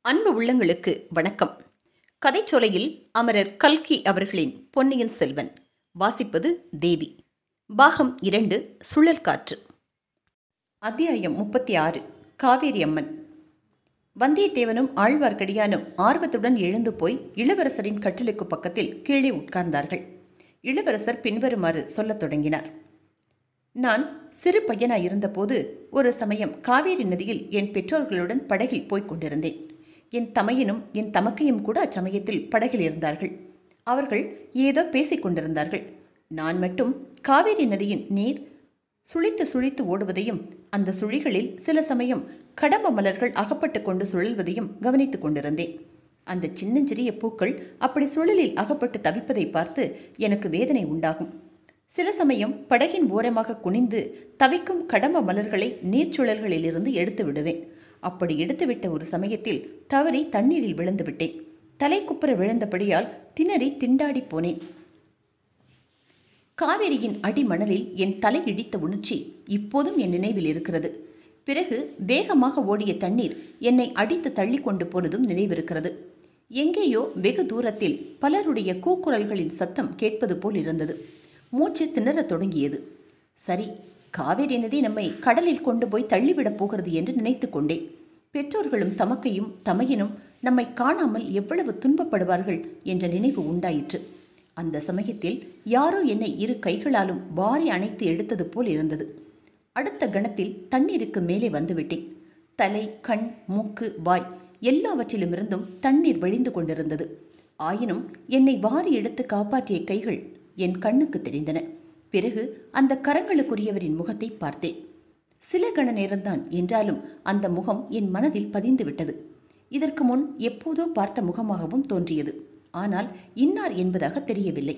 அன்பு உள்ளங்களுக்கு வணக்கம் கதைச்சோலையில் அமரர் கல்கி அவர்களின் பொன்னியின் செல்வன் வாசிப்பது தேவி பாகம் இரண்டு சுழல் காற்று அத்தியாயம் முப்பத்தி ஆறு காவேரி அம்மன் வந்தியத்தேவனும் ஆழ்வார்க்கடியானும் ஆர்வத்துடன் எழுந்து போய் இளவரசரின் கட்டிலுக்கு பக்கத்தில் கீழே உட்கார்ந்தார்கள் இளவரசர் பின்வருமாறு சொல்லத் தொடங்கினார் நான் சிறு பையனாய் இருந்தபோது ஒரு சமயம் காவேரி நதியில் என் பெற்றோர்களுடன் படகில் போய்க் கொண்டிருந்தேன் என் தமையனும் என் தமக்கையும் கூட அச்சமயத்தில் படகில் இருந்தார்கள் அவர்கள் ஏதோ பேசிக் கொண்டிருந்தார்கள் நான் மட்டும் காவேரி நதியின் நீர் சுழித்து சுழித்து ஓடுவதையும் அந்த சுழிகளில் சில சமயம் கடம்ப மலர்கள் அகப்பட்டு கொண்டு சுழல்வதையும் கவனித்துக் கொண்டிருந்தேன் அந்த சின்னஞ்சிறிய பூக்கள் அப்படி சுழலில் அகப்பட்டு தவிப்பதை பார்த்து எனக்கு வேதனை உண்டாகும் சில சமயம் படகின் ஓரமாக குனிந்து தவிக்கும் கடம்ப மலர்களை நீர்ச்சுழல்களிலிருந்து எடுத்து விடுவேன் அப்படி எடுத்துவிட்ட ஒரு சமயத்தில் தவறி தண்ணீரில் விழுந்து விட்டேன் தலை குப்புற விழுந்தபடியால் திணறி திண்டாடி போனேன் காவேரியின் அடிமணலில் என் தலை இடித்த உணர்ச்சி இப்போதும் என் நினைவில் இருக்கிறது பிறகு வேகமாக ஓடிய தண்ணீர் என்னை அடித்து தள்ளி கொண்டு போனதும் நினைவிருக்கிறது எங்கேயோ வெகு தூரத்தில் பலருடைய கூக்குரல்களின் சத்தம் கேட்பது போல் இருந்தது மூச்சு திணறத் தொடங்கியது சரி காவேரி நதி நம்மை கடலில் கொண்டு போய் தள்ளிவிடப் போகிறது என்று நினைத்து கொண்டேன் பெற்றோர்களும் தமக்கையும் தமையனும் நம்மை காணாமல் எவ்வளவு துன்பப்படுவார்கள் என்ற நினைவு உண்டாயிற்று அந்த சமயத்தில் யாரோ என்னை இரு கைகளாலும் வாரி அணைத்து எடுத்தது போல் இருந்தது அடுத்த கணத்தில் தண்ணீருக்கு மேலே வந்துவிட்டேன் தலை கண் மூக்கு வாய் எல்லாவற்றிலுமிருந்தும் தண்ணீர் வழிந்து கொண்டிருந்தது ஆயினும் என்னை வாரி எடுத்து காப்பாற்றிய கைகள் என் கண்ணுக்கு தெரிந்தன பிறகு அந்த கரங்களுக்குரியவரின் முகத்தை பார்த்தேன் சில கண நேரம்தான் என்றாலும் அந்த முகம் என் மனதில் பதிந்து விட்டது இதற்கு முன் எப்போதோ பார்த்த முகமாகவும் தோன்றியது ஆனால் இன்னார் என்பதாக தெரியவில்லை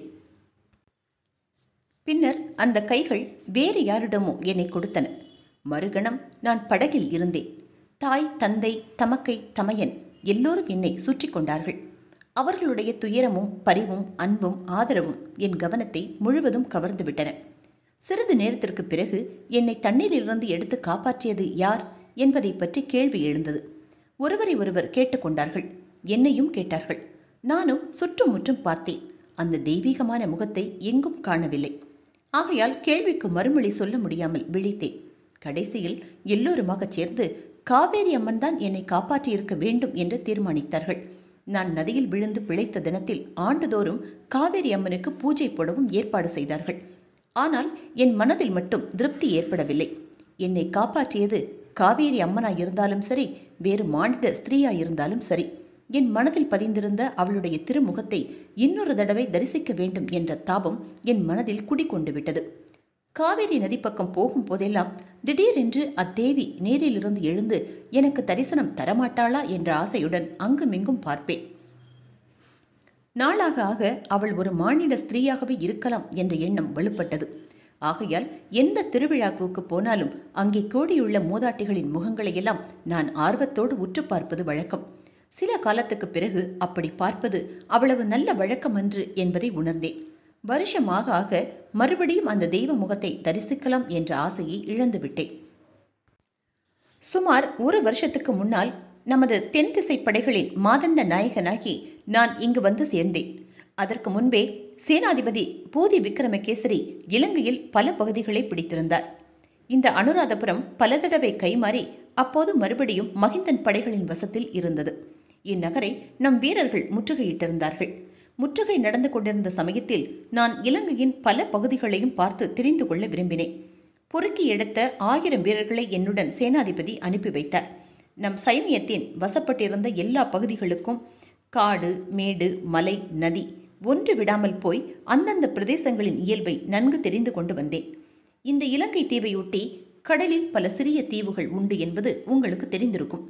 பின்னர் அந்த கைகள் வேறு யாரிடமோ என்னை கொடுத்தன மறுகணம் நான் படகில் இருந்தேன் தாய் தந்தை தமக்கை தமையன் எல்லோரும் என்னை சுற்றி கொண்டார்கள் அவர்களுடைய துயரமும் பரிவும் அன்பும் ஆதரவும் என் கவனத்தை முழுவதும் கவர்ந்து விட்டன சிறிது நேரத்திற்கு பிறகு என்னை தண்ணீரிலிருந்து எடுத்து காப்பாற்றியது யார் என்பதை பற்றி கேள்வி எழுந்தது ஒருவரை ஒருவர் கேட்டுக்கொண்டார்கள் என்னையும் கேட்டார்கள் நானும் சுற்றும் முற்றும் பார்த்தேன் அந்த தெய்வீகமான முகத்தை எங்கும் காணவில்லை ஆகையால் கேள்விக்கு மறுமொழி சொல்ல முடியாமல் விழித்தேன் கடைசியில் எல்லோருமாக சேர்ந்து காவேரி அம்மன் தான் என்னை காப்பாற்றியிருக்க வேண்டும் என்று தீர்மானித்தார்கள் நான் நதியில் விழுந்து பிழைத்த தினத்தில் ஆண்டுதோறும் காவேரி அம்மனுக்கு பூஜை போடவும் ஏற்பாடு செய்தார்கள் ஆனால் என் மனதில் மட்டும் திருப்தி ஏற்படவில்லை என்னை காப்பாற்றியது காவேரி அம்மனாயிருந்தாலும் சரி வேறு மானிட ஸ்திரீயாயிருந்தாலும் சரி என் மனதில் பதிந்திருந்த அவளுடைய திருமுகத்தை இன்னொரு தடவை தரிசிக்க வேண்டும் என்ற தாபம் என் மனதில் குடிக்கொண்டு விட்டது காவேரி நதிப்பக்கம் போகும் போதெல்லாம் திடீரென்று அத்தேவி நேரிலிருந்து எழுந்து எனக்கு தரிசனம் தரமாட்டாளா என்ற ஆசையுடன் அங்குமிங்கும் பார்ப்பேன் நாளாக ஆக அவள் ஒரு மானிட ஸ்திரீயாகவே இருக்கலாம் என்ற எண்ணம் வலுப்பட்டது ஆகையால் எந்த திருவிழாவுக்கு போனாலும் அங்கே கூடியுள்ள மூதாட்டிகளின் முகங்களையெல்லாம் நான் ஆர்வத்தோடு உற்று பார்ப்பது வழக்கம் சில காலத்துக்கு பிறகு அப்படி பார்ப்பது அவ்வளவு நல்ல வழக்கமன்று என்பதை உணர்ந்தேன் வருஷமாக ஆக மறுபடியும் அந்த தெய்வ முகத்தை தரிசிக்கலாம் என்ற ஆசையை இழந்துவிட்டேன் சுமார் ஒரு வருஷத்துக்கு முன்னால் நமது தென் திசை படைகளின் மாதண்ட நாயகனாகி நான் இங்கு வந்து சேர்ந்தேன் அதற்கு முன்பே சேனாதிபதி பூதி விக்ரமகேசரி இலங்கையில் பல பகுதிகளை பிடித்திருந்தார் இந்த அனுராதபுரம் பல தடவை கைமாறி அப்போது மறுபடியும் மகிந்தன் படைகளின் வசத்தில் இருந்தது இந்நகரை நம் வீரர்கள் முற்றுகையிட்டிருந்தார்கள் முற்றுகை நடந்து கொண்டிருந்த சமயத்தில் நான் இலங்கையின் பல பகுதிகளையும் பார்த்து தெரிந்து கொள்ள விரும்பினேன் பொறுக்கி எடுத்த ஆயிரம் வீரர்களை என்னுடன் சேனாதிபதி அனுப்பி வைத்தார் நம் சைனியத்தின் வசப்பட்டிருந்த எல்லா பகுதிகளுக்கும் காடு மேடு மலை நதி ஒன்று விடாமல் போய் அந்தந்த பிரதேசங்களின் இயல்பை நன்கு தெரிந்து கொண்டு வந்தேன் இந்த இலங்கை தீவையொட்டி கடலில் பல சிறிய தீவுகள் உண்டு என்பது உங்களுக்கு தெரிந்திருக்கும்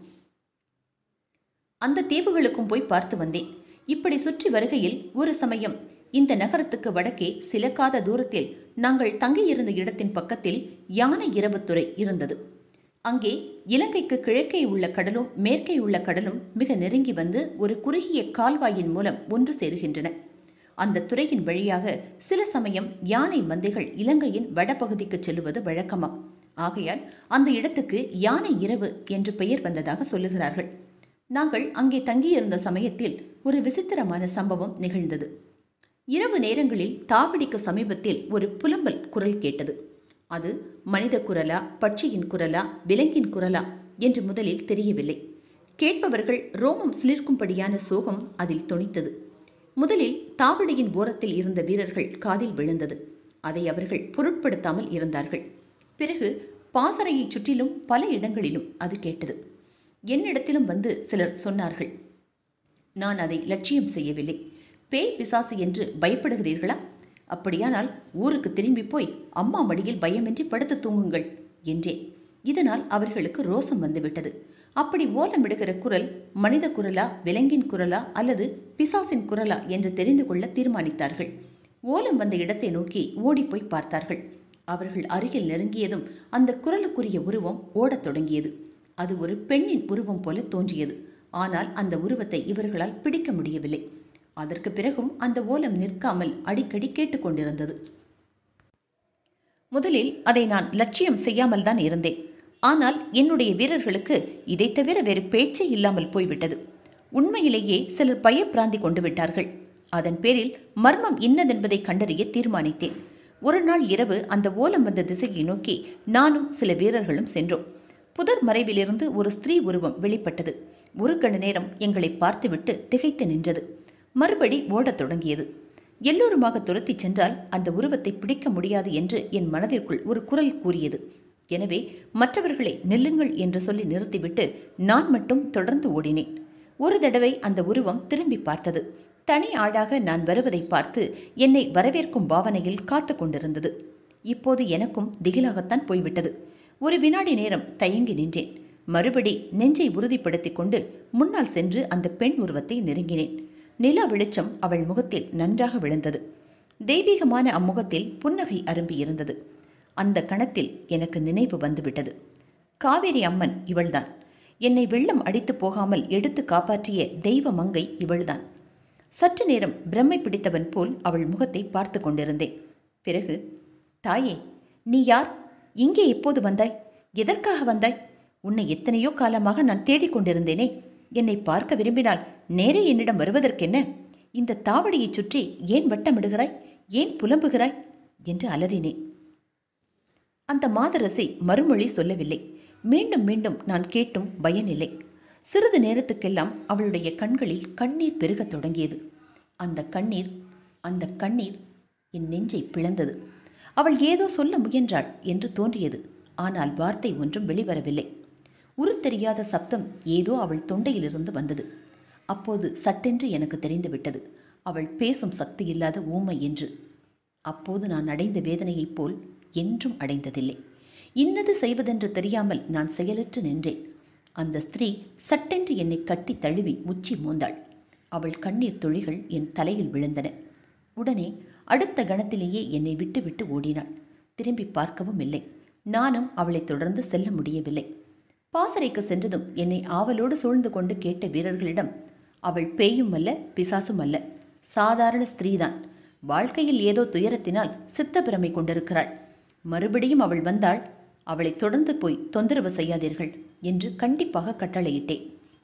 அந்த தீவுகளுக்கும் போய் பார்த்து வந்தேன் இப்படி சுற்றி வருகையில் ஒரு சமயம் இந்த நகரத்துக்கு வடக்கே சிலக்காத தூரத்தில் நாங்கள் தங்கியிருந்த இடத்தின் பக்கத்தில் யானை இரவுத்துறை இருந்தது அங்கே இலங்கைக்கு கிழக்கே உள்ள கடலும் மேற்கே உள்ள கடலும் மிக நெருங்கி வந்து ஒரு குறுகிய கால்வாயின் மூலம் ஒன்று சேருகின்றன அந்த துறையின் வழியாக சில சமயம் யானை மந்தைகள் இலங்கையின் வடபகுதிக்கு செல்லுவது வழக்கமாம் ஆகையால் அந்த இடத்துக்கு யானை இரவு என்று பெயர் வந்ததாக சொல்லுகிறார்கள் நாங்கள் அங்கே தங்கியிருந்த சமயத்தில் ஒரு விசித்திரமான சம்பவம் நிகழ்ந்தது இரவு நேரங்களில் தாவடிக்கு சமீபத்தில் ஒரு புலம்பல் குரல் கேட்டது அது மனித குரலா பட்சியின் குரலா விலங்கின் குரலா என்று முதலில் தெரியவில்லை கேட்பவர்கள் ரோமம் சிலிர்க்கும்படியான சோகம் அதில் தொனித்தது முதலில் தாவடியின் ஓரத்தில் இருந்த வீரர்கள் காதில் விழுந்தது அதை அவர்கள் பொருட்படுத்தாமல் இருந்தார்கள் பிறகு பாசறையைச் சுற்றிலும் பல இடங்களிலும் அது கேட்டது என்னிடத்திலும் வந்து சிலர் சொன்னார்கள் நான் அதை லட்சியம் செய்யவில்லை பேய் பிசாசு என்று பயப்படுகிறீர்களா அப்படியானால் ஊருக்கு திரும்பி போய் அம்மா மடியில் பயமின்றி படுத்து தூங்குங்கள் என்றேன் இதனால் அவர்களுக்கு ரோசம் வந்துவிட்டது அப்படி ஓலமிடுகிற குரல் மனித குரலா விலங்கின் குரலா அல்லது பிசாசின் குரலா என்று தெரிந்து கொள்ள தீர்மானித்தார்கள் ஓலம் வந்த இடத்தை நோக்கி ஓடிப்போய் பார்த்தார்கள் அவர்கள் அருகில் நெருங்கியதும் அந்த குரலுக்குரிய உருவம் ஓடத் தொடங்கியது அது ஒரு பெண்ணின் உருவம் போல தோன்றியது ஆனால் அந்த உருவத்தை இவர்களால் பிடிக்க முடியவில்லை அதற்கு பிறகும் அந்த ஓலம் நிற்காமல் அடிக்கடி கேட்டுக்கொண்டிருந்தது முதலில் அதை நான் லட்சியம் செய்யாமல் தான் இருந்தேன் ஆனால் என்னுடைய வீரர்களுக்கு இதை தவிர வேறு பேச்சே இல்லாமல் போய்விட்டது உண்மையிலேயே சிலர் பயப்பிராந்தி கொண்டு விட்டார்கள் அதன் பேரில் மர்மம் இன்னதென்பதை கண்டறிய தீர்மானித்தேன் ஒரு நாள் இரவு அந்த ஓலம் வந்த திசையை நோக்கி நானும் சில வீரர்களும் சென்றோம் புதர் மறைவிலிருந்து ஒரு ஸ்திரீ உருவம் வெளிப்பட்டது ஒரு கண நேரம் எங்களை பார்த்துவிட்டு திகைத்து நின்றது மறுபடி ஓடத் தொடங்கியது எல்லோருமாக துரத்திச் சென்றால் அந்த உருவத்தை பிடிக்க முடியாது என்று என் மனதிற்குள் ஒரு குரல் கூறியது எனவே மற்றவர்களை நில்லுங்கள் என்று சொல்லி நிறுத்திவிட்டு நான் மட்டும் தொடர்ந்து ஓடினேன் ஒரு தடவை அந்த உருவம் திரும்பி பார்த்தது தனி ஆளாக நான் வருவதை பார்த்து என்னை வரவேற்கும் பாவனையில் காத்து கொண்டிருந்தது இப்போது எனக்கும் திகிலாகத்தான் போய்விட்டது ஒரு வினாடி நேரம் தயங்கி நின்றேன் மறுபடி நெஞ்சை உறுதிப்படுத்திக் கொண்டு முன்னால் சென்று அந்த பெண் உருவத்தை நெருங்கினேன் நிலா வெளிச்சம் அவள் முகத்தில் நன்றாக விழுந்தது தெய்வீகமான அம்முகத்தில் புன்னகை அரும்பி இருந்தது அந்த கணத்தில் எனக்கு நினைவு வந்துவிட்டது காவேரி அம்மன் இவள்தான் என்னை வெள்ளம் அடித்து போகாமல் எடுத்து காப்பாற்றிய தெய்வ மங்கை இவள்தான் சற்று நேரம் பிரம்மை பிடித்தவன் போல் அவள் முகத்தை பார்த்து கொண்டிருந்தேன் பிறகு தாயே நீ யார் இங்கே எப்போது வந்தாய் எதற்காக வந்தாய் உன்னை எத்தனையோ காலமாக நான் தேடிக்கொண்டிருந்தேனே என்னை பார்க்க விரும்பினால் நேரே என்னிடம் வருவதற்கென்ன இந்த தாவடியைச் சுற்றி ஏன் வட்டமிடுகிறாய் ஏன் புலம்புகிறாய் என்று அலறினேன் அந்த மாதரசி மறுமொழி சொல்லவில்லை மீண்டும் மீண்டும் நான் கேட்டும் பயனில்லை சிறிது நேரத்துக்கெல்லாம் அவளுடைய கண்களில் கண்ணீர் பெருகத் தொடங்கியது அந்த கண்ணீர் அந்த கண்ணீர் என் நெஞ்சை பிளந்தது அவள் ஏதோ சொல்ல முயன்றாள் என்று தோன்றியது ஆனால் வார்த்தை ஒன்றும் வெளிவரவில்லை உருத்தெரியாத சப்தம் ஏதோ அவள் தொண்டையிலிருந்து வந்தது அப்போது சட்டென்று எனக்கு தெரிந்துவிட்டது அவள் பேசும் சக்தி இல்லாத ஊமை என்று அப்போது நான் அடைந்த வேதனையைப் போல் என்றும் அடைந்ததில்லை இன்னது செய்வதென்று தெரியாமல் நான் செயலற்று நின்றேன் அந்த ஸ்திரீ சட்டென்று என்னை கட்டி தழுவி உச்சி மோந்தாள் அவள் கண்ணீர் துளிகள் என் தலையில் விழுந்தன உடனே அடுத்த கணத்திலேயே என்னை விட்டு விட்டு ஓடினாள் திரும்பி பார்க்கவும் இல்லை நானும் அவளை தொடர்ந்து செல்ல முடியவில்லை பாசறைக்கு சென்றதும் என்னை ஆவலோடு சூழ்ந்து கொண்டு கேட்ட வீரர்களிடம் அவள் பேயும் அல்ல பிசாசும் அல்ல சாதாரண ஸ்திரீதான் வாழ்க்கையில் ஏதோ துயரத்தினால் சித்தப்பிரமை கொண்டிருக்கிறாள் மறுபடியும் அவள் வந்தாள் அவளை தொடர்ந்து போய் தொந்தரவு செய்யாதீர்கள் என்று கண்டிப்பாக கட்டளையிட்டேன்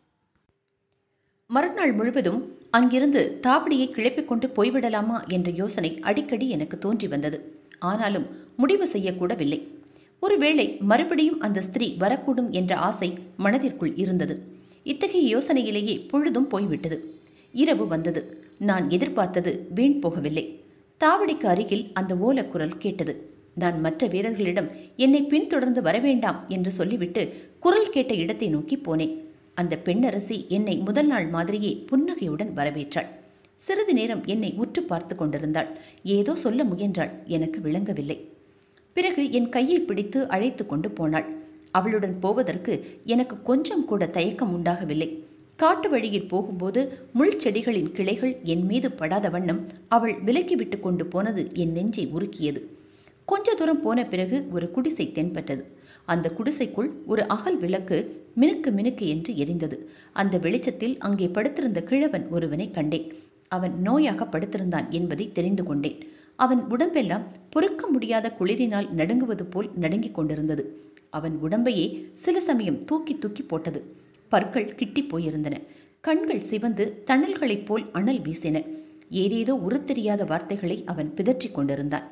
மறுநாள் முழுவதும் அங்கிருந்து தாவடியை கிளப்பிக் கொண்டு போய்விடலாமா என்ற யோசனை அடிக்கடி எனக்கு தோன்றி வந்தது ஆனாலும் முடிவு செய்யக்கூடவில்லை ஒருவேளை மறுபடியும் அந்த ஸ்திரீ வரக்கூடும் என்ற ஆசை மனதிற்குள் இருந்தது இத்தகைய யோசனையிலேயே பொழுதும் போய்விட்டது இரவு வந்தது நான் எதிர்பார்த்தது வீண் போகவில்லை தாவடிக்கு அருகில் அந்த ஓலக்குரல் கேட்டது நான் மற்ற வீரர்களிடம் என்னை பின்தொடர்ந்து வரவேண்டாம் என்று சொல்லிவிட்டு குரல் கேட்ட இடத்தை நோக்கி போனேன் அந்த பெண்ணரசி என்னை முதல் நாள் மாதிரியே புன்னகையுடன் வரவேற்றாள் சிறிது நேரம் என்னை உற்று பார்த்து கொண்டிருந்தாள் ஏதோ சொல்ல முயன்றாள் எனக்கு விளங்கவில்லை பிறகு என் கையை பிடித்து அழைத்து கொண்டு போனாள் அவளுடன் போவதற்கு எனக்கு கொஞ்சம் கூட தயக்கம் உண்டாகவில்லை காட்டு வழியில் போகும்போது முள் செடிகளின் கிளைகள் என் மீது படாத வண்ணம் அவள் விலக்கிவிட்டு கொண்டு போனது என் நெஞ்சை உருக்கியது கொஞ்ச தூரம் போன பிறகு ஒரு குடிசை தென்பட்டது அந்த குடிசைக்குள் ஒரு அகல் விளக்கு மினுக்கு மினுக்கு என்று எரிந்தது அந்த வெளிச்சத்தில் அங்கே படுத்திருந்த கிழவன் ஒருவனை கண்டேன் அவன் நோயாக படுத்திருந்தான் என்பதை தெரிந்து கொண்டேன் அவன் உடம்பெல்லாம் பொறுக்க முடியாத குளிரினால் நடுங்குவது போல் நடுங்கிக் கொண்டிருந்தது அவன் உடம்பையே சில சமயம் தூக்கி தூக்கி போட்டது பற்கள் கிட்டிப் போயிருந்தன கண்கள் சிவந்து தணல்களைப் போல் அனல் வீசின ஏதேதோ உருத்தெரியாத வார்த்தைகளை அவன் பிதற்றிக் கொண்டிருந்தான்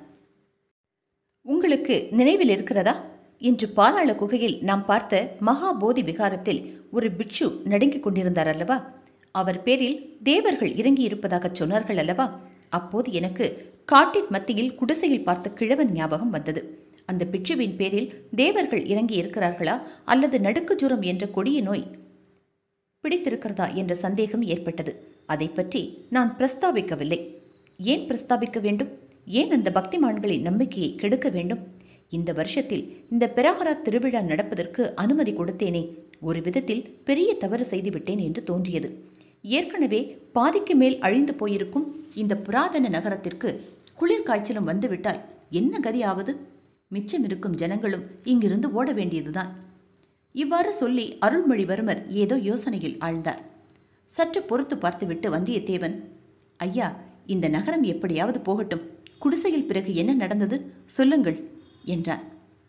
உங்களுக்கு நினைவில் இருக்கிறதா இன்று பாதாள குகையில் நாம் பார்த்த மகாபோதி விகாரத்தில் ஒரு பிட்சு நடுங்கிக் கொண்டிருந்தார் அல்லவா அவர் பேரில் தேவர்கள் இறங்கி இருப்பதாகச் சொன்னார்கள் அல்லவா அப்போது எனக்கு காட்டின் மத்தியில் குடிசையில் பார்த்த கிழவன் ஞாபகம் வந்தது அந்த பிட்சுவின் பேரில் தேவர்கள் இறங்கி இருக்கிறார்களா அல்லது நடுக்கு ஜுரம் என்ற கொடிய நோய் பிடித்திருக்கிறதா என்ற சந்தேகம் ஏற்பட்டது அதை பற்றி நான் பிரஸ்தாபிக்கவில்லை ஏன் பிரஸ்தாபிக்க வேண்டும் ஏன் அந்த பக்திமான்களின் நம்பிக்கையை கெடுக்க வேண்டும் இந்த வருஷத்தில் இந்த பெராகரா திருவிழா நடப்பதற்கு அனுமதி கொடுத்தேனே ஒரு விதத்தில் பெரிய தவறு செய்துவிட்டேன் என்று தோன்றியது ஏற்கனவே பாதிக்கு மேல் அழிந்து போயிருக்கும் இந்த புராதன நகரத்திற்கு குளிர் காய்ச்சலும் வந்துவிட்டால் என்ன கதியாவது மிச்சமிருக்கும் ஜனங்களும் இங்கிருந்து ஓட வேண்டியதுதான் இவ்வாறு சொல்லி அருள்மொழிவர்மர் ஏதோ யோசனையில் ஆழ்ந்தார் சற்று பொறுத்து பார்த்துவிட்டு வந்தியத்தேவன் ஐயா இந்த நகரம் எப்படியாவது போகட்டும் குடிசையில் பிறகு என்ன நடந்தது சொல்லுங்கள் என்றான்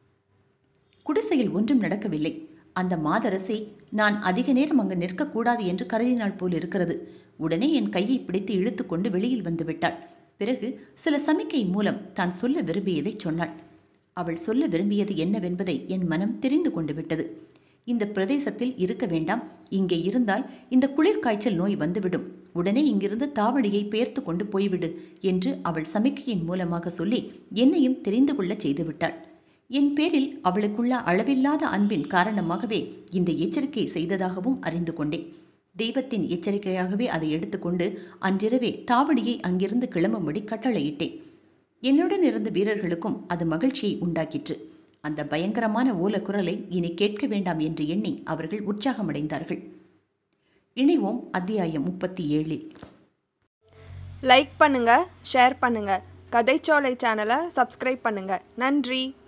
குடிசையில் ஒன்றும் நடக்கவில்லை அந்த மாதரசி நான் அதிக நேரம் அங்கு நிற்கக்கூடாது என்று கருதினாள் போல் இருக்கிறது உடனே என் கையை பிடித்து இழுத்துக்கொண்டு வெளியில் வந்து விட்டாள் பிறகு சில சமிக்கை மூலம் தான் சொல்ல விரும்பியதை சொன்னாள் அவள் சொல்ல விரும்பியது என்னவென்பதை என் மனம் தெரிந்து கொண்டு விட்டது இந்த பிரதேசத்தில் இருக்க வேண்டாம் இங்கே இருந்தால் இந்த குளிர்காய்ச்சல் நோய் வந்துவிடும் உடனே இங்கிருந்து தாவடியை பெயர்த்து கொண்டு போய்விடு என்று அவள் சமிக்கையின் மூலமாக சொல்லி என்னையும் தெரிந்து கொள்ளச் செய்துவிட்டாள் என் பேரில் அவளுக்குள்ள அளவில்லாத அன்பின் காரணமாகவே இந்த எச்சரிக்கை செய்ததாகவும் அறிந்து கொண்டேன் தெய்வத்தின் எச்சரிக்கையாகவே அதை எடுத்துக்கொண்டு அன்றிரவே தாவடியை அங்கிருந்து கிளம்பும்படி கட்டளையிட்டேன் என்னுடன் இருந்த வீரர்களுக்கும் அது மகிழ்ச்சியை உண்டாக்கிற்று அந்த பயங்கரமான ஓலக்குரலை இனி கேட்க வேண்டாம் என்று எண்ணி அவர்கள் உற்சாகமடைந்தார்கள் இணைவோம் அத்தியாயம் முப்பத்தி ஏழில் லைக் பண்ணுங்க ஷேர் பண்ணுங்க கதைச்சோலை சேனலை சப்ஸ்கிரைப் பண்ணுங்க நன்றி